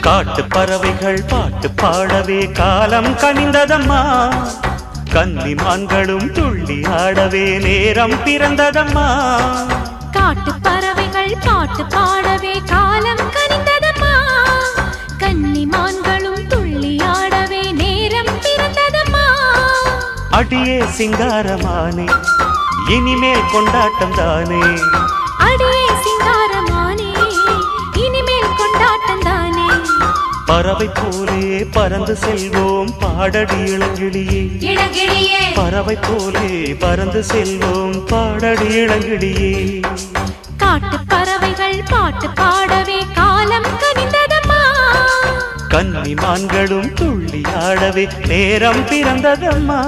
காட்டு பறவைகள் பாட்டு பாடவே காலம் கனிந்ததம்மா கன்னிமான்களும் துள்ளி ஆடவே நேரம் பிறந்ததம்மா காட்டு பறவைகள் பாட்டு பாடவே காலம் கனிந்ததம்மா கன்னிமான்களும் துள்ளி ஆடவே நேரம் பிறந்ததம்மா அடியே சிங்காரமானே இனிமேல் கொண்டாட்டம் தானே அடியே சிங்காரமானே இனிமேல் கொண்டாட்டம் தானே பறவை போலே பறந்து செல்வோம் பாடடி இளங்கிளியே இளங்கிளியே பறவை போலே பறந்து செல்வோம் பாடடி இளங்கிளியே காட்டு பறவைகள் பாட்டு பாடவே காலம் கனிந்ததம்மா கன்னிமான்களும் துள்ளி ஆடவே நேரம் பிறந்ததம்மா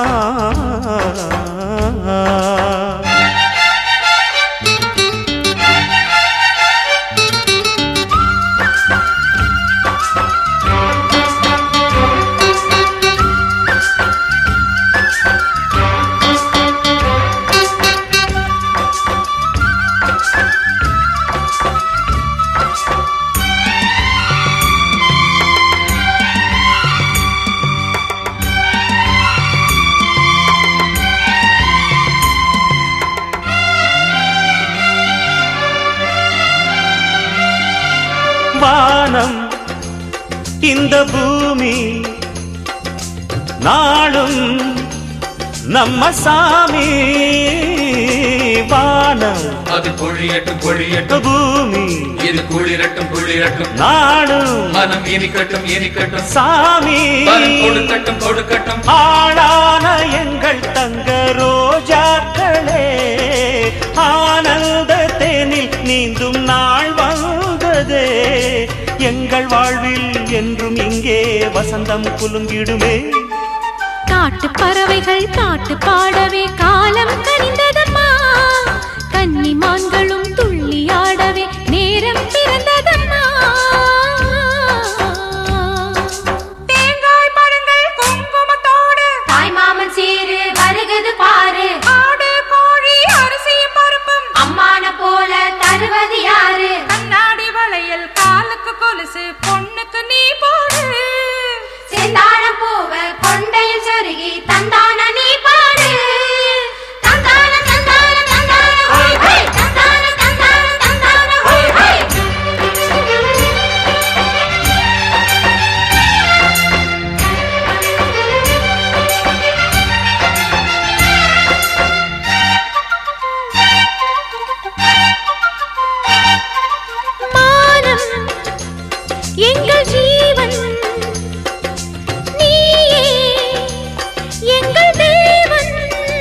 வானம் இந்த பூமி நாளும் நம்ம சாமி வானம் அது பொழியட்டும் பொழியட்டும் பூமி இது குளிரட்டும் குளிரட்டும் நாளும் மனம் இனிக்கட்டும் இனிக்கட்டும் சாமி மனம் கொடுக்கட்டும் கொடுக்கட்டும் ஆளான எங்கள் தங்க ரோஜாக்களே ஆனந்த தேனில் நீந்தும் நாள் வந்ததே எங்கள் வாழ்வில் என்றும் இங்கே வசந்தம் குலுங்கிடுமே காட்டு பறவைகள் பாட்டு பாடவே காலம் கனிந்ததம்மா கன்னிமான்களும் துள்ளி ஆடவே நேரம் பிறந்ததம்மா தேங்காய் பழங்கள் குங்குமத்தோடு தாய் மாமன் சீரு வருகுது பாரு ஆடு கோழி அரிசி பருப்பும் அம்மான போல தருவது யாரு கண்ணாடி வளையல் காலுக்கு கொலுசு பொண்ணுக்கு நீ போடு செந்தாழம் பூவ கொண்டையில் சொருகி தந்தான நீ பாடு தந்தான தந்தான தந்தான ஹோய் ஹோய் தந்தான தந்தான தந்தான ஹோய் ஹோய் மானம் எங்கள் ஜீவன் நீயே எங்கள் தேவன்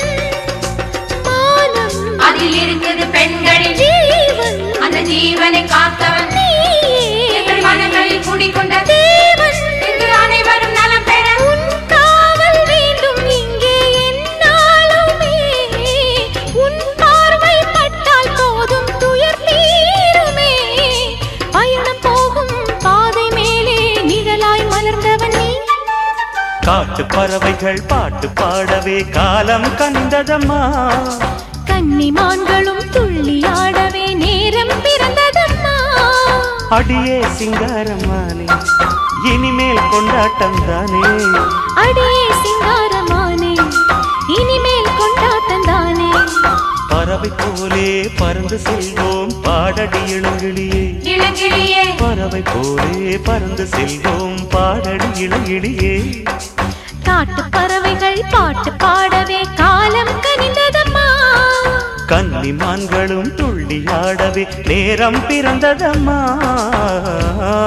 மானம் அதில் இருக்குது பெண்களின் ஜீவன் அந்த ஜீவனை காத்தவன் நீயே எங்கள் மனங்களில் குடிக்கொண்ட தேவன் இன்று அனைவரும் நலம் பெற உன் காவல் வேண்டும் இங்கே என்னாலுமே உன் பார்வை பட்டால் போதும் துயர் தீருமே பயணம் போகும் பாதை மேலே நிழலாய் மலர்ந்தவன் நீ காட்டு பறவைகள் பாட்டு பாடவே காலம் கனிந்ததம்மா கன்னிமான்களும் துள்ளி ஆடவே நேரம் பிறந்ததம்மா அடியே சிங்காரமானே இனிமேல் கொண்டாட்டம் தானே அடியே சிங்காரமானே இனிமேல் கொண்டாட்டம் தானே பறவை போலே பறந்து செல்வோம் பாடடி இளங்கிளியே இளங்கிளியே பறவை போலே பறந்து செல்வோம் பாடடி இளங்கிளியே காட்டு பறவைகள் பாட்டு பாடவே காலம் கனிந்ததம்மா கன்னிமான்களும் துள்ளி ஆடவே நேரம் பிறந்ததம்மா